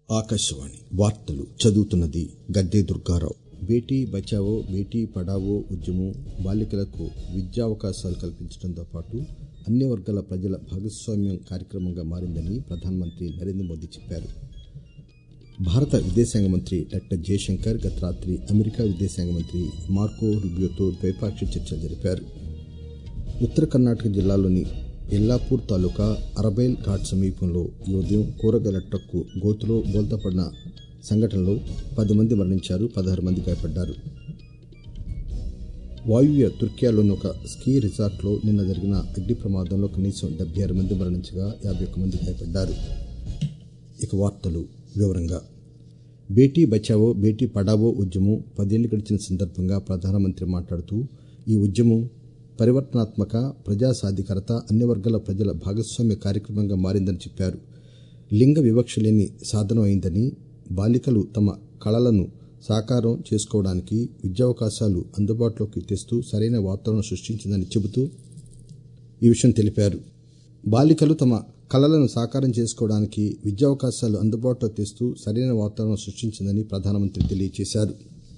ఆకాశవాణి వార్తలు చదువుతున్నది గద్దె దుర్గారావు బేటీ బచావో బేటీ పడావో ఉద్యమం బాలికలకు విద్యావకాశాలు కల్పించడంతో పాటు అన్ని వర్గాల ప్రజల భాగస్వామ్యం కార్యక్రమంగా మారిందని ప్రధానమంత్రి నరేంద్ర మోదీ చెప్పారు భారత విదేశాంగ మంత్రి డాక్టర్ జయశంకర్ గత రాత్రి అమెరికా విదేశాంగ మంత్రి మార్కో రుబియోతో ద్వైపాక్షిక చర్చలు జరిపారు ఉత్తర కర్ణాటక జిల్లాలోని ఎల్లాపూర్ తాలూకా అరబైల్ ఘాట్ సమీపంలో ఈ ఉదయం కూరగాయల ట్రక్కు గోతులో బోల్తాపడిన సంఘటనలో పది మంది మరణించారు పదహారు మంది గాయపడ్డారు వాయువ్య తుర్కియాలోని ఒక స్కీ రిసార్ట్లో నిన్న జరిగిన అగ్ని ప్రమాదంలో కనీసం డెబ్బై ఆరు మంది మరణించగా యాభై ఒక్క మంది గాయపడ్డారు ఇక వార్తలు వివరంగా బేటీ బచావో బేటీ పడావో ఉద్యమం పదేళ్లు గడిచిన సందర్భంగా ప్రధానమంత్రి మాట్లాడుతూ ఈ ఉద్యమం పరివర్తనాత్మక ప్రజా సాధికారత అన్ని వర్గాల ప్రజల భాగస్వామ్య కార్యక్రమంగా మారిందని చెప్పారు లింగ వివక్ష లేని సాధనం అయిందని బాలికలు తమ కళలను సాకారం చేసుకోవడానికి విద్యావకాశాలు అందుబాటులోకి తెస్తూ సరైన వాతావరణం సృష్టించిందని చెబుతూ ఈ విషయం తెలిపారు బాలికలు తమ కళలను సాకారం చేసుకోవడానికి విద్యావకాశాలు అందుబాటులో తెస్తూ సరైన వాతావరణం సృష్టించిందని ప్రధానమంత్రి తెలియజేశారు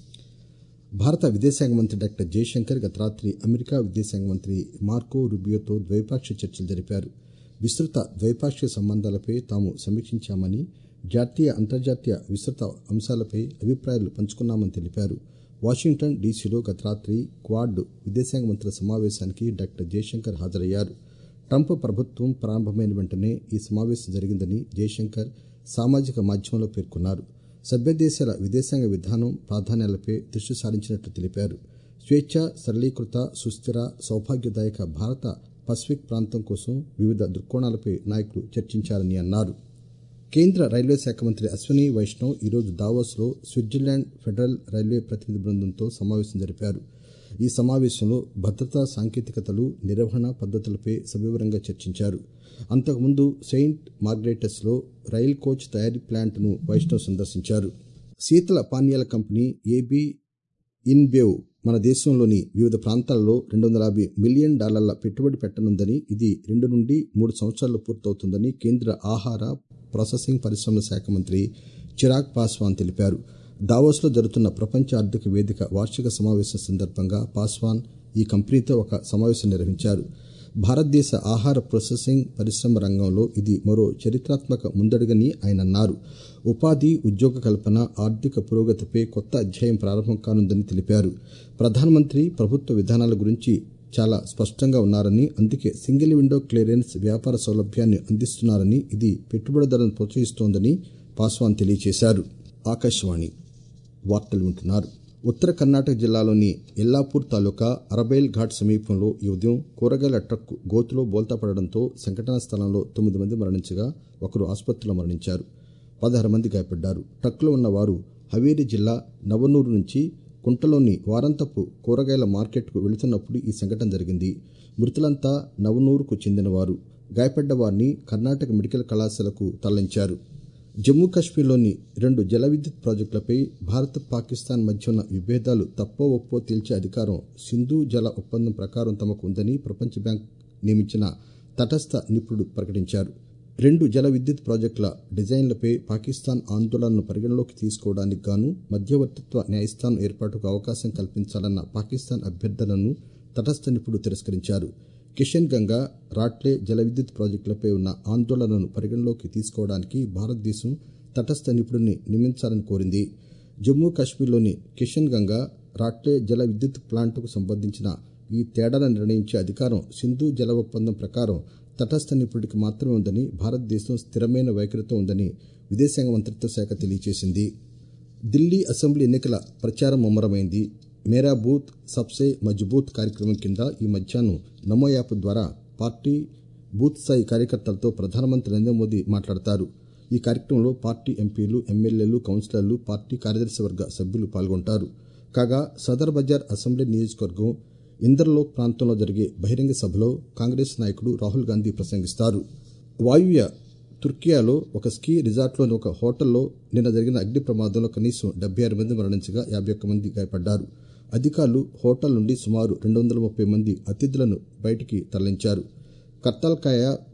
భారత విదేశాంగ మంత్రి డాక్టర్ జయశంకర్ గత రాత్రి అమెరికా విదేశాంగ మంత్రి మార్కో రుబియోతో ద్వైపాక్షిక చర్చలు జరిపారు విస్తృత ద్వైపాక్షిక సంబంధాలపై తాము సమీక్షించామని జాతీయ అంతర్జాతీయ విస్తృత అంశాలపై అభిప్రాయాలు పంచుకున్నామని తెలిపారు వాషింగ్టన్ డీసీలో గత రాత్రి క్వాడ్ విదేశాంగ మంత్రుల సమావేశానికి డాక్టర్ జయశంకర్ హాజరయ్యారు ట్రంప్ ప్రభుత్వం ప్రారంభమైన వెంటనే ఈ సమావేశం జరిగిందని జయశంకర్ సామాజిక మాధ్యమంలో పేర్కొన్నారు సభ్య దేశాల విదేశాంగ విధానం ప్రాధాన్యాలపై దృష్టి సారించినట్లు తెలిపారు స్వేచ్ఛ సరళీకృత సుస్థిర సౌభాగ్యదాయక భారత పసిఫిక్ ప్రాంతం కోసం వివిధ దృక్కోణాలపై నాయకులు చర్చించారని అన్నారు కేంద్ర రైల్వే శాఖ మంత్రి అశ్విని వైష్ణవ్ ఈరోజు దావోస్లో స్విట్జర్లాండ్ ఫెడరల్ రైల్వే ప్రతినిధి బృందంతో సమావేశం జరిపారు ఈ సమావేశంలో భద్రతా సాంకేతికతలు నిర్వహణ పద్ధతులపై సవివరంగా చర్చించారు అంతకుముందు సెయింట్ మార్గ్రెటస్లో రైల్ కోచ్ తయారీ ప్లాంట్ను వైష్ణవ్ సందర్శించారు శీతల పానీయాల కంపెనీ ఏబీ ఇన్బేవ్ మన దేశంలోని వివిధ ప్రాంతాల్లో రెండు వందల యాభై మిలియన్ డాలర్ల పెట్టుబడి పెట్టనుందని ఇది రెండు నుండి మూడు సంవత్సరాల్లో పూర్తవుతుందని కేంద్ర ఆహార ప్రాసెసింగ్ పరిశ్రమల శాఖ మంత్రి చిరాగ్ పాస్వాన్ తెలిపారు దావోస్లో జరుగుతున్న ప్రపంచ ఆర్థిక వేదిక వార్షిక సమావేశం సందర్భంగా పాస్వాన్ ఈ కంపెనీతో ఒక సమావేశం నిర్వహించారు భారతదేశ ఆహార ప్రాసెసింగ్ పరిశ్రమ రంగంలో ఇది మరో చరిత్రాత్మక ముందడుగని ఆయన అన్నారు ఉపాధి ఉద్యోగ కల్పన ఆర్థిక పురోగతిపై కొత్త అధ్యాయం ప్రారంభం కానుందని తెలిపారు ప్రధానమంత్రి ప్రభుత్వ విధానాల గురించి చాలా స్పష్టంగా ఉన్నారని అందుకే సింగిల్ విండో క్లియరెన్స్ వ్యాపార సౌలభ్యాన్ని అందిస్తున్నారని ఇది పెట్టుబడిదారులను ప్రోత్సహిస్తోందని పాస్వాన్ తెలియజేశారు ఆకాశవాణి వార్తలు వింటున్నారు ఉత్తర కర్ణాటక జిల్లాలోని ఎల్లాపూర్ తాలూకా అరబైల్ ఘాట్ సమీపంలో ఈ ఉదయం కూరగాయల ట్రక్ గోతులో బోల్తాపడడంతో సంఘటనా స్థలంలో తొమ్మిది మంది మరణించగా ఒకరు ఆసుపత్రిలో మరణించారు పదహారు మంది గాయపడ్డారు ట్రక్లో ఉన్న వారు హవేరి జిల్లా నవనూరు నుంచి కుంటలోని వారంతపు కూరగాయల మార్కెట్కు వెళుతున్నప్పుడు ఈ సంఘటన జరిగింది మృతులంతా నవనూరుకు చెందినవారు గాయపడ్డ వారిని కర్ణాటక మెడికల్ కళాశాలకు తరలించారు జమ్మూ కాశ్మీర్లోని రెండు జల విద్యుత్ ప్రాజెక్టులపై భారత్ పాకిస్తాన్ మధ్య ఉన్న విభేదాలు తప్పో ఒప్పో తేల్చే అధికారం సింధు జల ఒప్పందం ప్రకారం తమకు ఉందని ప్రపంచ బ్యాంక్ నియమించిన తటస్థ నిపుణుడు ప్రకటించారు రెండు జల విద్యుత్ ప్రాజెక్టుల డిజైన్లపై పాకిస్తాన్ ఆందోళనను పరిగణలోకి తీసుకోవడానికి గాను మధ్యవర్తిత్వ న్యాయస్థానం ఏర్పాటుకు అవకాశం కల్పించాలన్న పాకిస్తాన్ అభ్యర్థనను తటస్థ నిపుణుడు తిరస్కరించారు కిషన్ గంగా రాట్లే జల విద్యుత్ ప్రాజెక్టులపై ఉన్న ఆందోళనను పరిగణలోకి తీసుకోవడానికి భారతదేశం తటస్థ నిపుణుడిని నియమించాలని కోరింది జమ్మూ కాశ్మీర్లోని కిషన్ గంగా రాట్లే జల విద్యుత్ ప్లాంటుకు సంబంధించిన ఈ తేడాలను నిర్ణయించే అధికారం సింధు జల ఒప్పందం ప్రకారం తటస్థ నిపుణుడికి మాత్రమే ఉందని భారతదేశం స్థిరమైన వైఖరితో ఉందని విదేశాంగ మంత్రిత్వ శాఖ తెలియజేసింది ఢిల్లీ అసెంబ్లీ ఎన్నికల ప్రచారం ముమ్మరమైంది మేరా బూత్ సబ్సే మజ్బూత్ కార్యక్రమం కింద ఈ మధ్యాహ్నం నమో యాప్ ద్వారా పార్టీ బూత్ స్థాయి కార్యకర్తలతో ప్రధానమంత్రి నరేంద్ర మోదీ మాట్లాడతారు ఈ కార్యక్రమంలో పార్టీ ఎంపీలు ఎమ్మెల్యేలు కౌన్సిలర్లు పార్టీ కార్యదర్శి వర్గ సభ్యులు పాల్గొంటారు కాగా సదర్ బజార్ అసెంబ్లీ నియోజకవర్గం ఇందర్లోక్ ప్రాంతంలో జరిగే బహిరంగ సభలో కాంగ్రెస్ నాయకుడు రాహుల్ గాంధీ ప్రసంగిస్తారు వాయువ్య తుర్కియాలో ఒక స్కీ రిసార్ట్లోని ఒక హోటల్లో నిన్న జరిగిన అగ్ని ప్రమాదంలో కనీసం డెబ్బై ఆరు మంది మరణించగా యాభై ఒక్క మంది గాయపడ్డారు అధికారులు హోటల్ నుండి సుమారు రెండు వందల ముప్పై మంది అతిథులను బయటికి తరలించారు కత్తాల్కాయ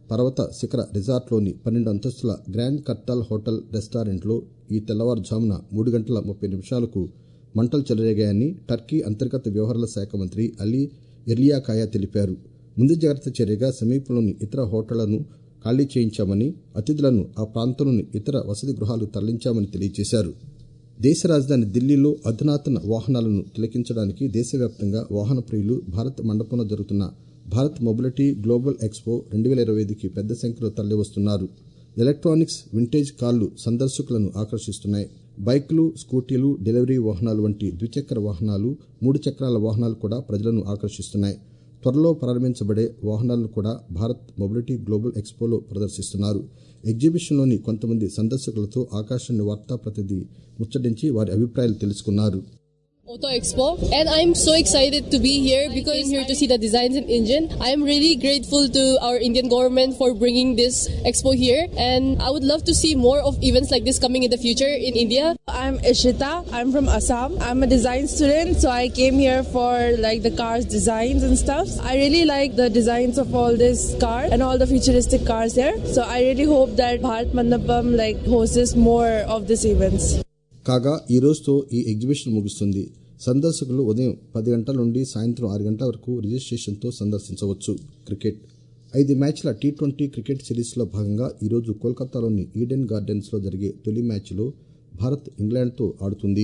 పర్వత శిఖర రిసార్ట్లోని పన్నెండు అంతస్తుల గ్రాండ్ కర్తాల్ హోటల్ రెస్టారెంట్లో ఈ తెల్లవారుజామున మూడు గంటల ముప్పై నిమిషాలకు మంటలు చెలరేగాయని టర్కీ అంతర్గత వ్యవహారాల శాఖ మంత్రి అలీ ఎర్లియాకాయా తెలిపారు ముందు జాగ్రత్త చర్యగా సమీపంలోని ఇతర హోటళ్లను ఖాళీ చేయించామని అతిథులను ఆ ప్రాంతంలోని ఇతర వసతి గృహాలు తరలించామని తెలియజేశారు దేశ రాజధాని ఢిల్లీలో అధునాతన వాహనాలను తిలకించడానికి దేశవ్యాప్తంగా వాహన ప్రియులు భారత్ మండపంలో జరుగుతున్న భారత్ మొబిలిటీ గ్లోబల్ ఎక్స్పో రెండు వేల ఇరవై ఐదుకి పెద్ద సంఖ్యలో తరలివస్తున్నారు ఎలక్ట్రానిక్స్ వింటేజ్ కార్లు సందర్శకులను ఆకర్షిస్తున్నాయి బైక్లు స్కూటీలు డెలివరీ వాహనాలు వంటి ద్విచక్ర వాహనాలు మూడు చక్రాల వాహనాలు కూడా ప్రజలను ఆకర్షిస్తున్నాయి త్వరలో ప్రారంభించబడే వాహనాలను కూడా భారత్ మొబిలిటీ గ్లోబల్ ఎక్స్పోలో ప్రదర్శిస్తున్నారు ఎగ్జిబిషన్లోని కొంతమంది సందర్శకులతో ఆకాశాన్ని వార్తా ప్రతినిధి ముచ్చటించి వారి అభిప్రాయాలు తెలుసుకున్నారు Auto Expo and I'm so excited to be here because I'm here to see the designs in Indian. I am really grateful to our Indian government for bringing this expo here and I would love to see more of events like this coming in the future in India. I'm Ishita. I'm from Assam. I'm a design student, so I came here for like the cars designs and stuff. I really like the designs of all this car and all the futuristic cars here. So I really hope that Bharat Mandapam like hosts more of these events. కాగా ఈ రోజుతో ఈ exhibition ముగుస్తుంది సందర్శకులు ఉదయం పది గంటల నుండి సాయంత్రం ఆరు గంటల వరకు రిజిస్ట్రేషన్తో సందర్శించవచ్చు క్రికెట్ ఐదు మ్యాచ్ల టీ ట్వంటీ క్రికెట్ సిరీస్లో భాగంగా ఈరోజు కోల్కతాలోని ఈడెన్ గార్డెన్స్లో జరిగే తొలి మ్యాచ్లో భారత్ ఇంగ్లాండ్తో ఆడుతుంది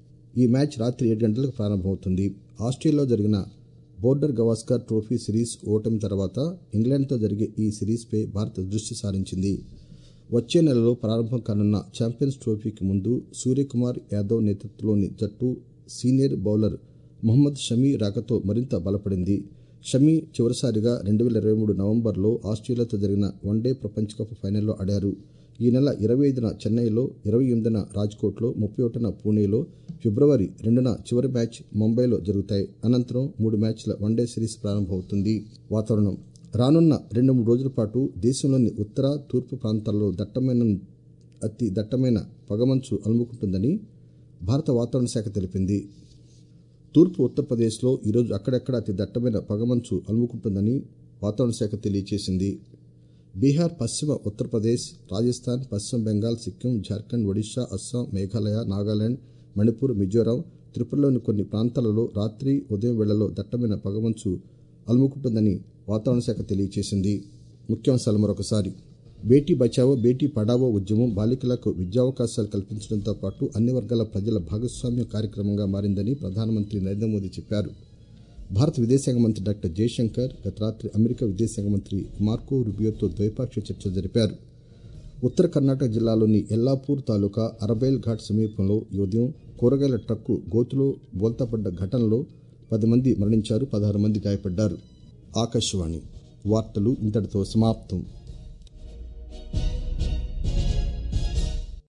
ఈ మ్యాచ్ రాత్రి ఏడు గంటలకు ప్రారంభమవుతుంది ఆస్ట్రేలియాలో జరిగిన బోర్డర్ గవాస్కర్ ట్రోఫీ సిరీస్ ఓటమి తర్వాత ఇంగ్లాండ్తో జరిగే ఈ సిరీస్పై భారత్ దృష్టి సారించింది వచ్చే నెలలో ప్రారంభం కానున్న ఛాంపియన్స్ ట్రోఫీకి ముందు సూర్యకుమార్ యాదవ్ నేతృత్వంలోని జట్టు సీనియర్ బౌలర్ మొహమ్మద్ షమీ రాకతో మరింత బలపడింది షమీ చివరిసారిగా రెండు వేల ఇరవై మూడు నవంబర్లో ఆస్ట్రేలియాతో జరిగిన వన్డే ప్రపంచ కప్ ఫైనల్లో ఆడారు ఈ నెల ఇరవై ఐదున చెన్నైలో ఇరవై ఎనిమిదిన రాజ్కోట్లో ముప్పై ఒకటిన పూణేలో ఫిబ్రవరి రెండున చివరి మ్యాచ్ ముంబైలో జరుగుతాయి అనంతరం మూడు మ్యాచ్ల వన్డే సిరీస్ ప్రారంభమవుతుంది వాతావరణం రానున్న రెండు మూడు రోజుల పాటు దేశంలోని ఉత్తర తూర్పు ప్రాంతాల్లో దట్టమైన అతి దట్టమైన పొగమంచు అలుముకుంటుందని భారత వాతావరణ శాఖ తెలిపింది తూర్పు ఉత్తరప్రదేశ్లో ఈరోజు అక్కడక్కడ అతి దట్టమైన పొగమంచు అలుముకుంటుందని వాతావరణ శాఖ తెలియజేసింది బీహార్ పశ్చిమ ఉత్తరప్రదేశ్ రాజస్థాన్ పశ్చిమ బెంగాల్ సిక్కిం జార్ఖండ్ ఒడిశా అస్సాం మేఘాలయ నాగాలాండ్ మణిపూర్ మిజోరాం త్రిపురలోని కొన్ని ప్రాంతాలలో రాత్రి ఉదయం వేళల్లో దట్టమైన పొగమంచు అలుముకుంటుందని వాతావరణ శాఖ తెలియజేసింది ముఖ్యాంశాలు మరొకసారి బేటీ బచావో బేటీ పడావో ఉద్యమం బాలికలకు విద్యావకాశాలు కల్పించడంతో పాటు అన్ని వర్గాల ప్రజల భాగస్వామ్య కార్యక్రమంగా మారిందని ప్రధానమంత్రి నరేంద్ర మోదీ చెప్పారు భారత విదేశాంగ మంత్రి డాక్టర్ జయశంకర్ గత రాత్రి అమెరికా విదేశాంగ మంత్రి మార్కో రుబియోతో ద్వైపాక్షిక చర్చలు జరిపారు ఉత్తర కర్ణాటక జిల్లాలోని ఎల్లాపూర్ తాలూకా అరబైల్ ఘాట్ సమీపంలో ఈ ఉదయం కూరగాయల ట్రక్కు గోతులో బోల్తాపడ్డ ఘటనలో పది మంది మరణించారు పదహారు మంది గాయపడ్డారు ఆకాశవాణి వార్తలు ఇంతటితో సమాప్తం